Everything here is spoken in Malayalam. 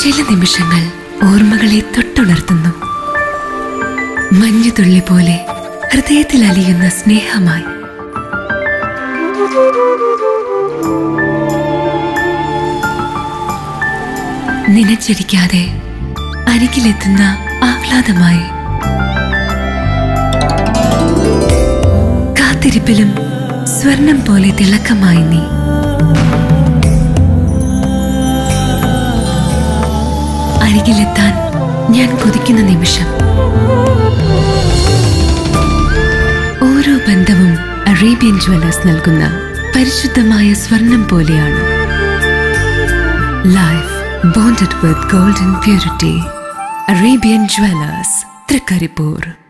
ചില നിമിഷങ്ങൾ ഓർമ്മകളെ തൊട്ടുണർത്തുന്നു മഞ്ഞുതുള്ളി പോലെ ഹൃദയത്തിൽ അലിയുന്ന സ്നേഹമായി നനച്ചിരിക്കാതെ അരികിലെത്തുന്ന ആഹ്ലാദമായി കാത്തിരിപ്പിലും സ്വർണം പോലെ തിളക്കമായി നീ അരികിലെത്താൻ ഞാൻ കൊതിക്കുന്ന നിമിഷം ഓരോ ബന്ധവും അറേബ്യൻ ജ്വല്ലേഴ്സ് നൽകുന്ന പരിശുദ്ധമായ സ്വർണം പോലെയാണ് life bonded with golden purity Arabian jewellers Trikaripur